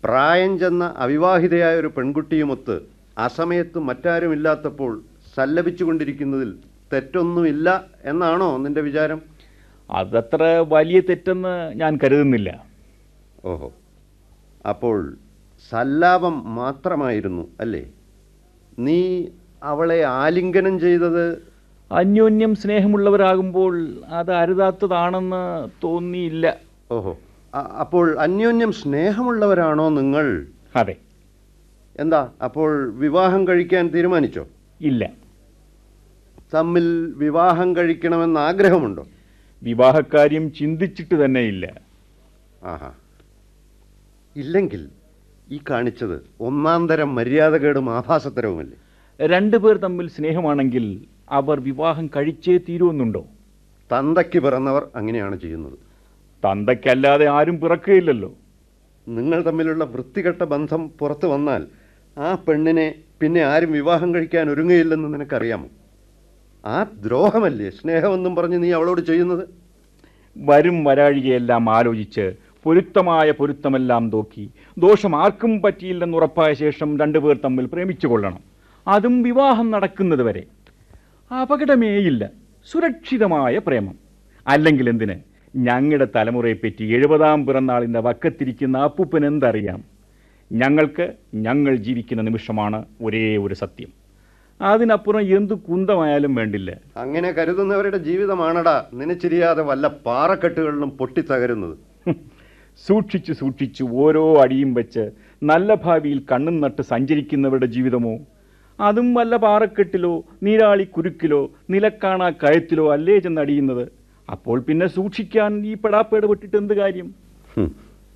പ്രായം ചെന്ന അവിവാഹിതയായ ഒരു പെൺകുട്ടിയുമൊത്ത് അസമയത്ത് മറ്റാരുമില്ലാത്തപ്പോൾ സല്ലപിച്ചുകൊണ്ടിരിക്കുന്നതിൽ തെറ്റൊന്നുമില്ല എന്നാണോ നിന്റെ വിചാരം അതത്ര വലിയ തെറ്റെന്ന് ഞാൻ കരുതുന്നില്ല ഓഹോ അപ്പോൾ സല്ലാപം മാത്രമായിരുന്നു അല്ലേ നീ അവളെ ആലിംഗനം ചെയ്തത് അന്യോന്യം സ്നേഹമുള്ളവരാകുമ്പോൾ അത് അരുതാത്തതാണെന്ന് തോന്നിയില്ല ഓഹോ അ- അപ്പോൾ അന്യോന്യം സ്നേഹമുള്ളവരാണോ നിങ്ങൾ അതെ എന്താ അപ്പോൾ വിവാഹം കഴിക്കാൻ തീരുമാനിച്ചോ ഇല്ല തമ്മിൽ വിവാഹം കഴിക്കണമെന്ന് ആഗ്രഹമുണ്ടോ വിവാഹക്കാര്യം ചിന്തിച്ചിട്ട് തന്നെ ഇല്ല ആഹാ ഇല്ലെങ്കിൽ ഈ കാണിച്ചത് ഒന്നാം തരം മര്യാദകേടും ആഭാസത്തരവുമല്ലേ രണ്ടുപേർ തമ്മിൽ സ്നേഹമാണെങ്കിൽ അവർ വിവാഹം കഴിച്ചേ തീരുമെന്നുണ്ടോ തന്തയ്ക്ക് പിറന്നവർ അങ്ങനെയാണ് ചെയ്യുന്നത് തന്തയ്ക്കല്ലാതെ ആരും പിറക്കുകയില്ലല്ലോ നിങ്ങൾ തമ്മിലുള്ള വൃത്തികെട്ട ബന്ധം പുറത്തു വന്നാൽ ആ പെണ്ണിനെ പിന്നെ ആരും വിവാഹം കഴിക്കാൻ ഒരുങ്ങയില്ലെന്ന് നിനക്കറിയാമോ ആ ദ്രോഹമല്ലേ സ്നേഹമെന്നും പറഞ്ഞ് നീ അവളോട് ചെയ്യുന്നത് വരും വരാഴികയെല്ലാം ആലോചിച്ച് പൊരുത്തമായ പൊരുത്തമെല്ലാം നോക്കി ദോഷം ആർക്കും പറ്റിയില്ലെന്ന് ഉറപ്പായ ശേഷം രണ്ടുപേർ തമ്മിൽ പ്രേമിച്ചു കൊള്ളണം അതും വിവാഹം നടക്കുന്നത് വരെ അപകടമേയില്ല സുരക്ഷിതമായ പ്രേമം അല്ലെങ്കിൽ എന്തിന് ഞങ്ങളുടെ തലമുറയെപ്പറ്റി എഴുപതാം പിറന്നാളിൻ്റെ വക്കത്തിരിക്കുന്ന അപ്പൂപ്പൻ എന്തറിയാം ഞങ്ങൾക്ക് ഞങ്ങൾ ജീവിക്കുന്ന നിമിഷമാണ് ഒരേ ഒരു സത്യം അതിനപ്പുറം എന്തു കുന്തമായാലും വേണ്ടില്ല അങ്ങനെ കരുതുന്നവരുടെ ജീവിതമാണടാ നനച്ചിരിയാതെ വല്ല പാറക്കെട്ടുകളിലും പൊട്ടിത്തകരുന്നത് ഹും. സൂക്ഷിച്ചു സൂക്ഷിച്ചു ഓരോ അടിയും വെച്ച് നല്ല ഭാവിയിൽ കണ്ണും നട്ട് സഞ്ചരിക്കുന്നവരുടെ ജീവിതമോ അതും വല്ല പാറക്കെട്ടിലോ നീരാളി കുരുക്കിലോ നിലക്കാണാ കയത്തിലോ അല്ലേ ചെന്നടിയുന്നത് അപ്പോൾ പിന്നെ സൂക്ഷിക്കാൻ ഈ പെടാപ്പേട് വിട്ടിട്ട് എന്ത് കാര്യം ഹും.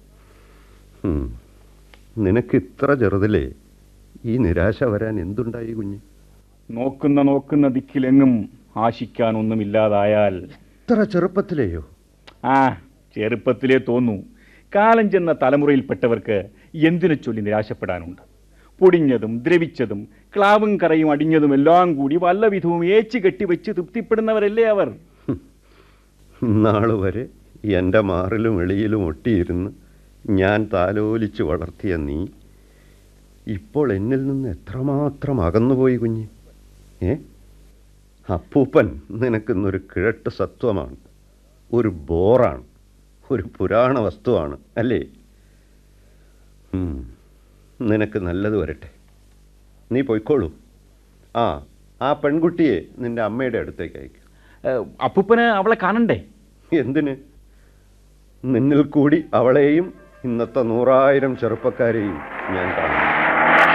ഹും. നിനക്ക് ഇത്ര ചെറുതിലേ ഈ നിരാശ വരാൻ എന്തുണ്ടായി കുഞ്ഞ് നോക്കുന്ന നോക്കുന്ന ദിക്കിലെങ്ങും ആശിക്കാനൊന്നുമില്ലാതായാൽ ഇത്ര ചെറുപ്പത്തിലെയോ ആ ചെറുപ്പത്തിലേ തോന്നൂ കാലം ചെന്ന തലമുറയിൽപ്പെട്ടവർക്ക് എന്തിനു ചൊല്ലി നിരാശപ്പെടാനുണ്ട് പൊടിഞ്ഞതും ദ്രവിച്ചതും ക്ലാവും കറയും അടിഞ്ഞതും എല്ലാം കൂടി വല്ല വിധവും ഏച്ചു കെട്ടിവെച്ച് തൃപ്തിപ്പെടുന്നവരല്ലേ അവർ നാള് വരെ എൻ്റെ മാറിലും എളിയിലും ഒട്ടിയിരുന്ന് ഞാൻ താലോലിച്ച് വളർത്തിയ നീ ഇപ്പോൾ എന്നിൽ നിന്ന് എത്രമാത്രം അകന്നുപോയി കുഞ്ഞ് ഏ അപ്പൂപ്പൻ നിനക്കിന്നൊരു കിഴട്ട് സത്വമാണ് ഒരു ബോറാണ് ഒരു പുരാണ വസ്തുവാണ് അല്ലേ ഉം, നിനക്ക് നല്ലത് വരട്ടെ നീ പൊയ്ക്കോളൂ ആ ആ പെൺകുട്ടിയെ നിന്റെ അമ്മയുടെ അടുത്തേക്ക് അയക്കും ഏഹ്, അപ്പൂപ്പന് അവളെ കാണണ്ടേ എന്തിന് നിന്നിൽ കൂടി അവളെയും ഇന്നത്തെ നൂറായിരം ചെറുപ്പക്കാരെയും ഞാൻ കാണുന്നു